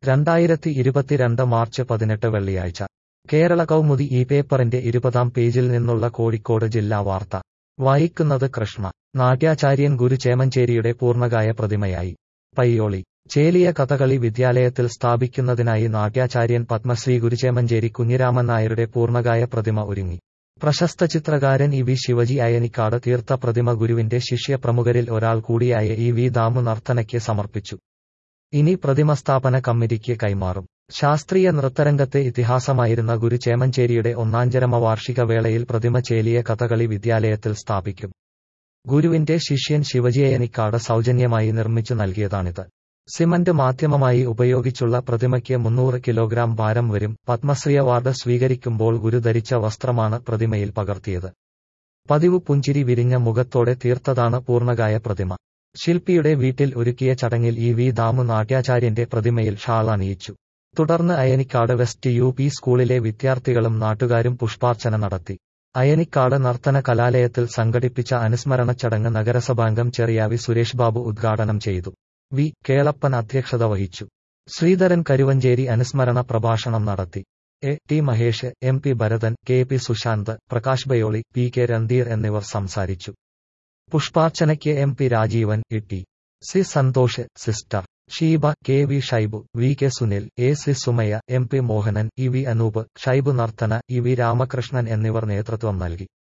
രണ്ടായിരത്തി ഇരുപത്തിരണ്ട് മാർച്ച് പതിനെട്ട് വെള്ളിയാഴ്ച കേരള കൗമുദി ഈ പേപ്പറിന്റെ ഇരുപതാം പേജിൽ നിന്നുള്ള കോഴിക്കോട് ജില്ലാ വാർത്ത വായിക്കുന്നത് കൃഷ്ണ നാട്യാചാര്യൻ ഗുരു ചേമഞ്ചേരിയുടെ പൂർണ്ണകായ പ്രതിമയായി പയ്യോളി ചേലിയ കഥകളി വിദ്യാലയത്തിൽ സ്ഥാപിക്കുന്നതിനായി നാട്യാചാര്യൻ പത്മശ്രീ ഗുരുചേമഞ്ചേരി കുഞ്ഞിരാമൻ നായരുടെ പൂർണ്ണകായ പ്രതിമ ഒരുങ്ങി പ്രശസ്ത ചിത്രകാരൻ ഇ വി ശിവജി അയനിക്കാട് തീർത്ത പ്രതിമ ഗുരുവിന്റെ ശിഷ്യപ്രമുഖരിൽ ഒരാൾ കൂടിയായ ഇ വി ദാമു നർത്തനയ്ക്ക് സമർപ്പിച്ചു ഇനി പ്രതിമ സ്ഥാപന കമ്മിറ്റിക്ക് കൈമാറും ശാസ്ത്രീയ നൃത്തരംഗത്തെ ഇതിഹാസമായിരുന്ന ഗുരു ചേമഞ്ചേരിയുടെ ഒന്നാഞ്ചരമ വാർഷിക വേളയിൽ പ്രതിമ ചേലിയ കഥകളി വിദ്യാലയത്തിൽ സ്ഥാപിക്കും ഗുരുവിന്റെ ശിഷ്യൻ ശിവജിയനിക്കാട് സൗജന്യമായി നിർമ്മിച്ചു നൽകിയതാണിത് സിമന്റ് മാധ്യമമായി ഉപയോഗിച്ചുള്ള പ്രതിമയ്ക്ക് മുന്നൂറ് കിലോഗ്രാം ഭാരം വരും പത്മശ്രീ അവാർഡ് സ്വീകരിക്കുമ്പോൾ ഗുരു ധരിച്ച വസ്ത്രമാണ് പ്രതിമയിൽ പകർത്തിയത് പതിവ് പുഞ്ചിരി വിരിഞ്ഞ മുഖത്തോടെ തീർത്തതാണ് പൂർണ്ണകായ പ്രതിമ ശില്പിയുടെ വീട്ടിൽ ഒരുക്കിയ ചടങ്ങിൽ ഇ വി ദാമു നാട്യാചാര്യന്റെ പ്രതിമയിൽ ഷാൾ അണിയിച്ചു തുടർന്ന് അയനിക്കാട് വെസ്റ്റ് യു പി സ്കൂളിലെ വിദ്യാർത്ഥികളും നാട്ടുകാരും പുഷ്പാർച്ചന നടത്തി അയനിക്കാട് നർത്തന കലാലയത്തിൽ സംഘടിപ്പിച്ച അനുസ്മരണ ചടങ്ങ് നഗരസഭാംഗം ചെറിയാവി സുരേഷ് ബാബു ഉദ്ഘാടനം ചെയ്തു വി കേളപ്പൻ അധ്യക്ഷത വഹിച്ചു ശ്രീധരൻ കരുവഞ്ചേരി അനുസ്മരണ പ്രഭാഷണം നടത്തി A T Mahesh M P Bharathan K P Sushant Prakash Bayoli P K Randhir എന്നിവർ സംസാരിച്ചു പുഷ്പാർച്ചനയ്ക്ക് M P Rajeevan E T C Santhosh sister Sheeba K V Shaibu V K Sunil A C Sumaya M P Mohanan E V Anoop Shaibu Narthana E V Ramakrishnan എന്നിവർ നേതൃത്വം നൽകി